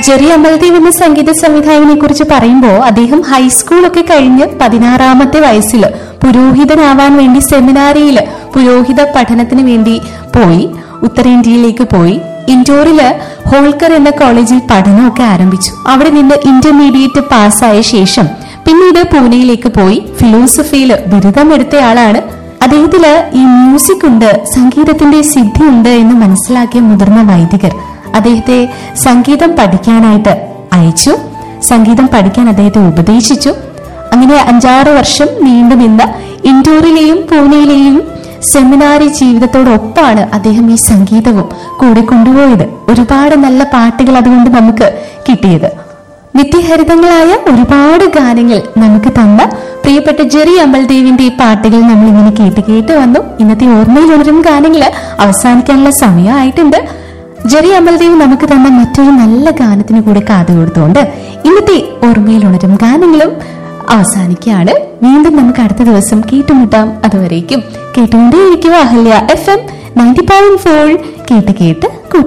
Jerry Amaldev എന്ന സംഗീത സംവിധായകനെ കുറിച്ച് പറയുമ്പോൾ അദ്ദേഹം ഹൈസ്കൂളൊക്കെ കഴിഞ്ഞ് പതിനാറാമത്തെ വയസ്സിൽ പുരോഹിതനാവാൻ വേണ്ടി സെമിനാരിയിൽ പുരോഹിത പഠനത്തിന് വേണ്ടി പോയി ഉത്തരേന്ത്യയിലേക്ക് പോയി ഇൻഡോറില് ഹോൾക്കർ എന്ന കോളേജിൽ പഠനമൊക്കെ ആരംഭിച്ചു അവിടെ നിന്ന് ഇന്റർമീഡിയറ്റ് പാസ്സായ ശേഷം പിന്നീട് പൂനെയിലേക്ക് പോയി ഫിലോസഫിയിൽ ബിരുദമെടുത്തയാളാണ് അദ്ദേഹത്തില് ഈ മ്യൂസിക് ഉണ്ട് സംഗീതത്തിന്റെ സിദ്ധി ഉണ്ട് എന്ന് മനസ്സിലാക്കിയ മുതിർന്ന വൈദികർ അദ്ദേഹത്തെ സംഗീതം പഠിക്കാനായിട്ട് അയച്ചു സംഗീതം പഠിക്കാൻ അദ്ദേഹത്തെ ഉപദേശിച്ചു അങ്ങനെ അഞ്ചാറ് വർഷം നീണ്ടു നിന്ന ഇൻഡോറിലെയും പൂനെയിലെയും സെമിനാരി ജീവിതത്തോടൊപ്പമാണ് അദ്ദേഹം ഈ സംഗീതവും കൂടെ കൊണ്ടുപോയത് ഒരുപാട് നല്ല പാട്ടുകൾ അതുകൊണ്ട് നമുക്ക് കിട്ടിയത് നിത്യഹരിതങ്ങളായ ഒരുപാട് ഗാനങ്ങൾ നമുക്ക് തന്ന പ്രിയപ്പെട്ട ജെറി അമൽദേവിന്റെ ഈ പാട്ടുകൾ നമ്മൾ ഇങ്ങനെ കേട്ട് കേട്ട് വന്നു ഇന്നത്തെ ഓർമ്മയിൽ ഉണരും ഗാനങ്ങൾ അവസാനിക്കാനുള്ള സമയമായിട്ടുണ്ട് ജെറി അമൽദേവ് നമുക്ക് തന്ന മറ്റൊരു നല്ല ഗാനത്തിന് കൂടെ കാതു കൊടുത്തുകൊണ്ട് ഇന്നത്തെ ഓർമ്മയിൽ ഉണരും ഗാനങ്ങളും അവസാനിക്കുകയാണ് വീണ്ടും നമുക്ക് അടുത്ത ദിവസം കേട്ടുമുട്ടാം അതുവരേക്കും കേട്ടുകൊണ്ടേയിരിക്കുക Ahalya F M ninety point four കേട്ട് കേട്ട് കൂട്ട